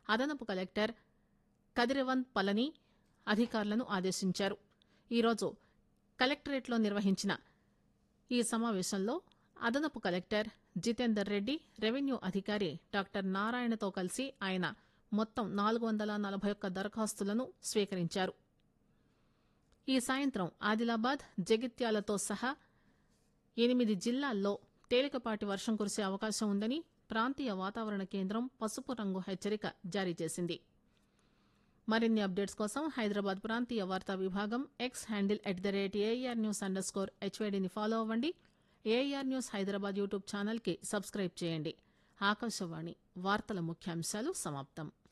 అదనపు కలెక్టర్ కదిరవంత్ పలని అధికారులను ఆదేశించారు ఈరోజు కలెక్టరేట్లో నిర్వహించిన ఈ సమావేశంలో అదనపు కలెక్టర్ జితేందర్ రెడ్డి రెవెన్యూ అధికారి డాక్టర్ నారాయణతో కలిసి ఆయన మొత్తం నాలుగు వందల నలభై ఒక్క దరఖాస్తులను స్వీకరించారు ఈ సాయంత్రం ఆదిలాబాద్ జగిత్యాలతో సహా ఎనిమిది జిల్లాల్లో తేలికపాటి వర్షం కురిసే అవకాశం ఉందని ప్రాంతీయ వాతావరణ కేంద్రం పసుపు రంగు హెచ్చరిక జారీ చేసింది మరిన్ని అప్డేట్స్ కోసం హైదరాబాద్ ప్రాంతీయ వార్తా విభాగం X handle at the rate AIR news underscore హెచ్వైడిని ఫాలో అవ్వండి ఏఆర్ న్యూస్ హైదరాబాద్ యూట్యూబ్ ఛానల్కి సబ్స్క్రైబ్ చేయండి ఆకాశవాణి వార్తల ముఖ్యాంశాలు సమాప్తం